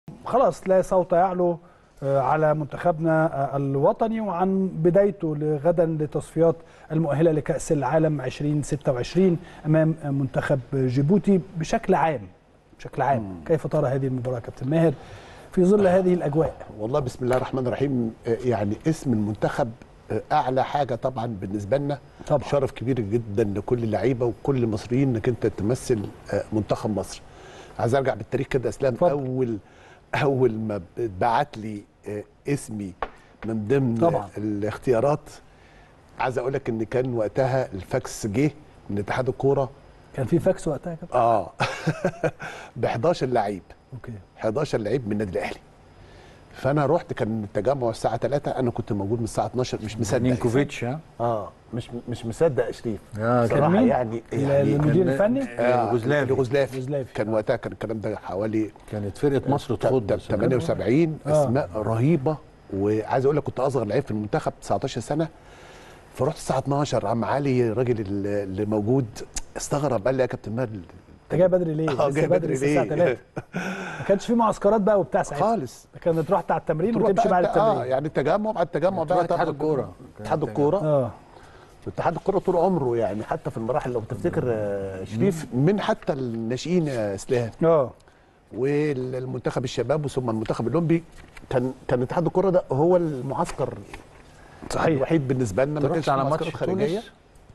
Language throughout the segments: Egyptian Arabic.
خلاص لا صوت يعلو آه، على منتخبنا آه، الوطني وعن بدايته غدا لتصفيات المؤهله لكاس العالم 2026 امام منتخب جيبوتي بشكل عام بشكل عام كيف ترى هذه المباراه كابتن ماهر في ظل هذه الاجواء والله بسم الله الرحمن الرحيم آه، يعني اسم المنتخب آه، اعلى حاجه طبعا بالنسبه لنا طبعا. شرف كبير جدا لكل اللعيبه وكل المصريين انك انت تمثل آه، منتخب مصر عايز ارجع بالتاريخ كده يا اسلام اتفضل. اول اول ما اتبعت لي آه، اسمي من ضمن طبعا. الاختيارات عايز اقول لك ان كان وقتها الفاكس جه من اتحاد الكوره كان في فاكس وقتها يا كابتن اه ب 11 لعيب اوكي 11 لعيب من النادي الاهلي فانا رحت كان التجمع الساعه 3 انا كنت موجود من الساعه 12 مش مصدق نينكوفيتش ها اه مش مش مصدق يا شريف آه، كان بصراحة مين؟ يعني ال- يعني المدير كان- الفني آه، اليوغوسلافي. اليوغوسلافي اليوغوسلافي. كان وقتها كان الكلام ده حوالي كانت فرقه مصر تخض ت- 78 آه. اسماء رهيبه وعايز اقول لك كنت اصغر لعيب في المنتخب 19 سنه فرحت الساعه 12 عم علي الراجل اللي اللي موجود استغرب قال لي يا كابتن مال انت جاي بدري ليه؟ آه، لسه جاي بدري لسه الساعه ليه؟ 3 ما كانش في معسكرات بقى وبتاع ساعتها خالص كانت تروح على التمرين تروح وتمشي بقى بعد أنت- اه التمرين يعني التجمع بعد التجمع بقى اتحاد تاخد- الكوره اتحاد الكوره اه اتحاد الكوره طول عمره يعني حتى في المراحل لو تفتكر آه، شريف من حتى الناشئين يا اسلام اه والمنتخب الشباب وثم المنتخب الاولمبي كان كان اتحاد الكوره ده هو المعسكر صحيح الوحيد بالنسبه لنا ما رحت كانش على في ماتش معسكرات خارجيه تونس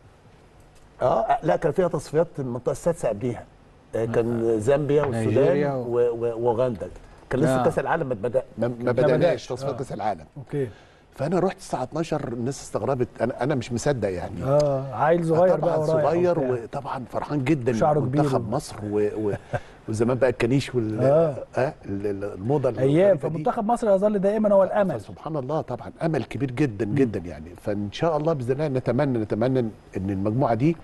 اه لا كان فيها تصفيات المنطقه السادسه قبليها آه، كان زامبيا نيجيريا والسودان و- و- و- واوغندا كان لسه لا. كاس العالم ما بدا ما ما بدأش. بداناش تصفيات آه. كاس العالم اوكي فانا رحت الساعه 12 الناس استغربت انا انا مش مصدق يعني اه عيل صغير بقى طبعا ورايح صغير وبتاع. وطبعا فرحان جدا شعره كبير منتخب و- مصر و... و... وزمان بقى الكنيش وال آه. آه. ال- ال- الموضه ايام الغريبة دي. فمنتخب مصر يظل دائما هو الامل سبحان الله طبعا امل كبير جدا جدا يعني فان شاء الله باذن الله نتمنى نتمنى ان المجموعه دي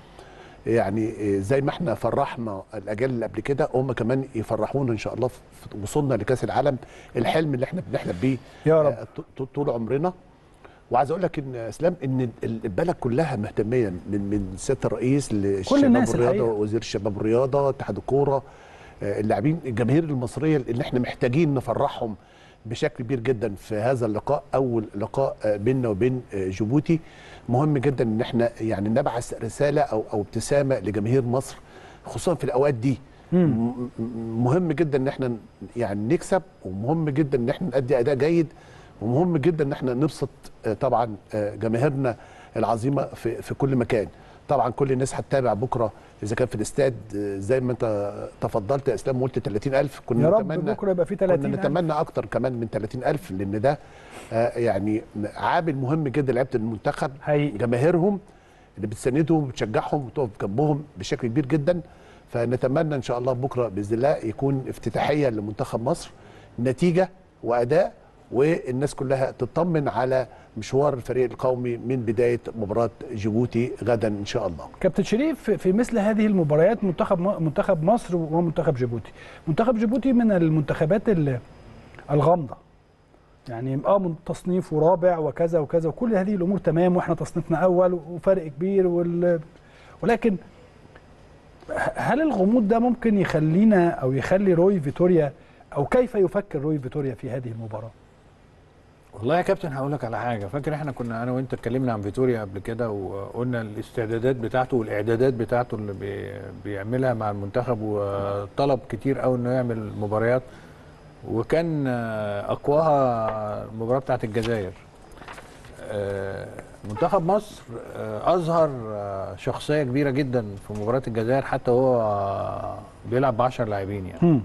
يعني زي ما احنا فرحنا الاجيال اللي قبل كده هم كمان يفرحونا ان شاء الله في وصولنا لكاس العالم الحلم اللي احنا بنحلم بيه يا رب. آه، ط- طول عمرنا وعايز اقول لك ان اسلام ان البلد كلها مهتميه من من سياده الرئيس للشباب الناس والرياضه الحقيقة. وزير الشباب والرياضه اتحاد الكوره آه، اللاعبين الجماهير المصريه اللي احنا محتاجين نفرحهم بشكل كبير جدا في هذا اللقاء اول لقاء آه، بيننا وبين آه، جيبوتي مهم جدا ان احنا يعني نبعث رساله او او ابتسامه لجماهير مصر خصوصا في الاوقات دي م- م- مهم جدا ان احنا يعني نكسب ومهم جدا ان احنا نأدي اداء جيد ومهم جدا ان احنا نبسط آه، طبعا آه، جماهيرنا العظيمه في في كل مكان طبعا كل الناس هتتابع بكره اذا كان في الاستاد آه، زي ما انت تفضلت يا اسلام وقلت 30000 كنا يا رب نتمنى بكره يبقى في كنا 30 نتمنى اكتر كمان من 30000 لان ده آه، يعني عامل مهم جدا لعيبه المنتخب حقيقي. جماهيرهم اللي بتساندهم وبتشجعهم وتقف جنبهم بشكل كبير جدا فنتمنى ان شاء الله بكره باذن الله يكون افتتاحيه لمنتخب مصر نتيجه واداء والناس كلها تطمن على مشوار الفريق القومي من بدايه مباراه جيبوتي غدا ان شاء الله كابتن شريف في مثل هذه المباريات منتخب منتخب مصر ومنتخب جيبوتي منتخب جيبوتي من المنتخبات ال- الغامضه يعني اه من تصنيف ورابع وكذا وكذا وكل هذه الامور تمام واحنا تصنيفنا اول وفرق كبير وال... ولكن ه- هل الغموض ده ممكن يخلينا او يخلي روي فيتوريا او كيف يفكر روي فيتوريا في هذه المباراه؟ والله يا كابتن هقول لك على حاجه فاكر احنا كنا انا وانت اتكلمنا عن فيتوريا قبل كده وقلنا الاستعدادات بتاعته والاعدادات بتاعته اللي بي بيعملها مع المنتخب وطلب كتير قوي انه يعمل مباريات وكان آه، اقواها المباراه بتاعت الجزائر آه، منتخب مصر آه، اظهر آه، شخصيه كبيره جدا في مباراه الجزائر حتى هو آه، بيلعب ب 10 لاعبين يعني هم.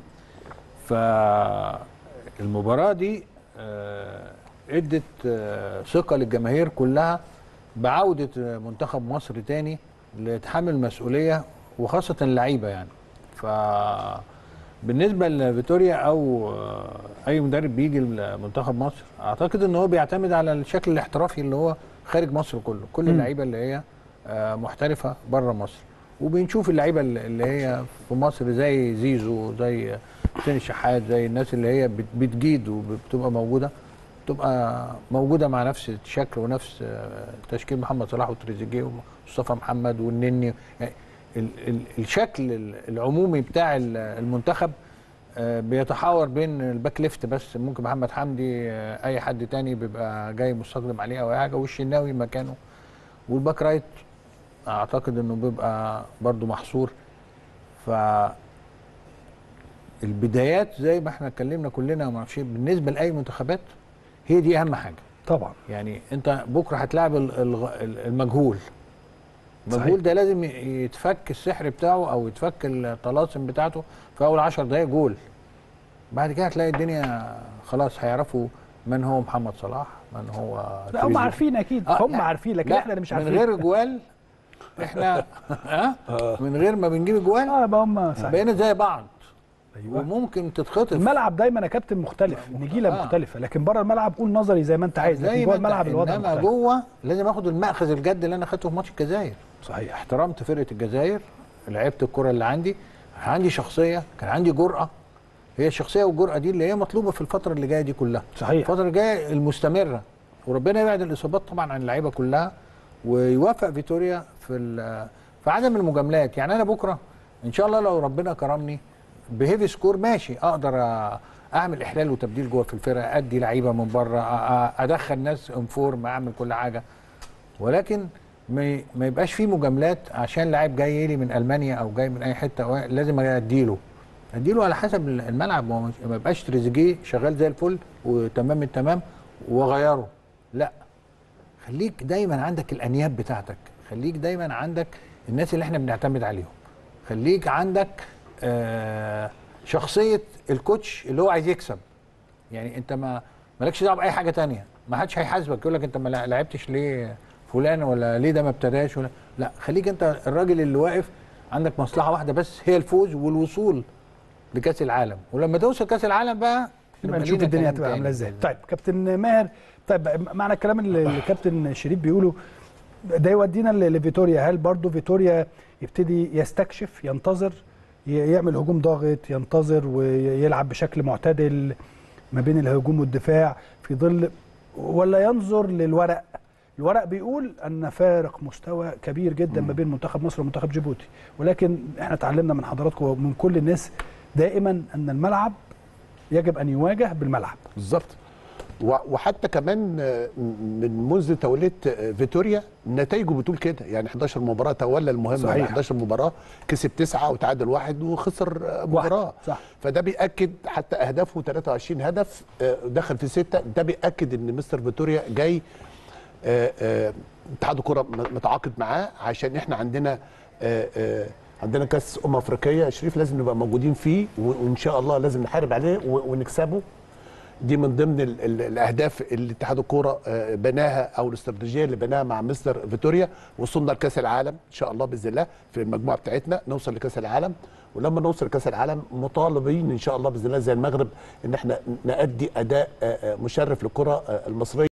فالمباراة دي آه، ادت آه، ثقة للجماهير كلها بعودة آه، منتخب مصر تاني لتحمل المسؤولية وخاصة اللعيبة يعني ف بالنسبة لفيتوريا أو آه، أي مدرب بيجي لمنتخب مصر أعتقد إن هو بيعتمد على الشكل الاحترافي اللي هو خارج مصر كله كل اللعيبة اللي هي آه، محترفة بره مصر وبنشوف اللعيبة اللي اللي هي في مصر زي زيزو زي حسين الشحات زي الناس اللي هي بت- بتجيد وبتبقى موجودة تبقى موجودة مع نفس الشكل ونفس آه، تشكيل محمد صلاح وتريزيجيه ومصطفى محمد والنني يعني ال ال الشكل ال- العمومي بتاع ال- المنتخب آه، بيتحاور بين الباك ليفت بس ممكن محمد حمدي آه، اي حد تاني بيبقى جاي مستخدم عليه او اي حاجه والشناوي مكانه والباك رايت اعتقد انه بيبقى برضو محصور ف البدايات زي ما احنا اتكلمنا كلنا وما اعرفش إيه، بالنسبه لاي منتخبات هي دي اهم حاجه طبعا يعني انت بكره هتلاعب ال- الغ- ال- المجهول صحيح. المجهول ده لازم ي- يتفك السحر بتاعه او يتفك الطلاسم بتاعته في اول 10 دقايق جول بعد كده هتلاقي الدنيا خلاص هيعرفوا من هو محمد صلاح من هو لا هم تريزيجيه. عارفين اكيد آه، هم لا، عارفين لكن لا، احنا اللي مش من عارفين غير جوال احنا ها من غير ما بنجيب جوال اه بقى هم صحيح بقينا زي بعض ايوه وممكن تتخطف الملعب دايما يا كابتن مختلف نجيله آه. مختلفه لكن بره الملعب قول نظري زي ما انت عايز زي لكن ما جوه انت- الملعب الوضع انما مختلف جوه لازم اخد المأخذ الجد اللي انا اخدته في ماتش الجزائر صحيح احترمت فرقه الجزائر لعبت الكره اللي عندي عندي شخصيه كان عندي جرأه هي الشخصيه والجرأه دي اللي هي مطلوبه في الفتره اللي جايه دي كلها صحيح الفتره الجايه المستمره وربنا يبعد الاصابات طبعا عن اللعيبه كلها ويوفق فيتوريا في ال- في عدم المجاملات يعني انا بكره ان شاء الله لو ربنا كرمني بهيفي سكور ماشي اقدر أ- اعمل احلال وتبديل جوه في الفرقه ادي لعيبه من بره أ- أ- ادخل ناس انفورم اعمل كل حاجه ولكن ما ي- ما يبقاش فيه مجاملات عشان لاعب جاي لي من المانيا او جاي من اي حته أو لازم اديله اديله على حسب الملعب ما هو مش- ما يبقاش تريزيجيه شغال زي الفل وتمام التمام واغيره لا خليك دايما عندك الانياب بتاعتك خليك دايما عندك الناس اللي احنا بنعتمد عليهم خليك عندك آه شخصيه الكوتش اللي هو عايز يكسب يعني انت ما مالكش دعوه باي حاجه تانية ما حدش هيحاسبك يقول لك انت ما لعبتش ليه فلان ولا ليه ده ما ابتداش ولا لا خليك انت الراجل اللي واقف عندك مصلحه واحده بس هي الفوز والوصول لكاس العالم ولما توصل كاس العالم بقى نبقى نبقى نشوف لينا الدنيا كلام هتبقى تاني عامله ازاي بإذن طيب كابتن ماهر طيب معنى الكلام اللي اللي كابتن شريف بيقوله ده يودينا ل- لفيتوريا هل برضو فيتوريا يبتدي يستكشف ينتظر ي- يعمل هجوم ضاغط ينتظر ويلعب بشكل معتدل ما بين الهجوم والدفاع في ظل ولا ينظر للورق الورق بيقول ان فارق مستوى كبير جدا ما بين منتخب مصر ومنتخب جيبوتي ولكن احنا اتعلمنا من حضراتكم ومن كل الناس دائما ان الملعب يجب ان يواجه بالملعب بالظبط و- وحتى كمان آه، من منذ توليه آه، فيتوريا نتائجه بتقول كده يعني 11 مباراه تولى المهمه صحيح. على 11 مباراه كسب تسعه وتعادل واحد وخسر آه، واحد. مباراه صح. فده بياكد حتى اهدافه 23 هدف آه، دخل في سته ده بياكد ان مستر فيتوريا جاي آه، آه، اتحاد الكره م- متعاقد معاه عشان احنا عندنا آه، آه، عندنا كاس امم افريقيه يا شريف لازم نبقى موجودين فيه و- وان شاء الله لازم نحارب عليه و- ونكسبه دي من ضمن ال ال الاهداف اللي اتحاد الكوره آه، بناها او الاستراتيجيه اللي بناها مع مستر فيتوريا وصلنا لكاس العالم ان شاء الله باذن الله في المجموعه بتاعتنا نوصل لكاس العالم ولما نوصل لكاس العالم مطالبين ان شاء الله باذن الله زي المغرب ان احنا نادي اداء آه، آه، مشرف للكره آه، المصريه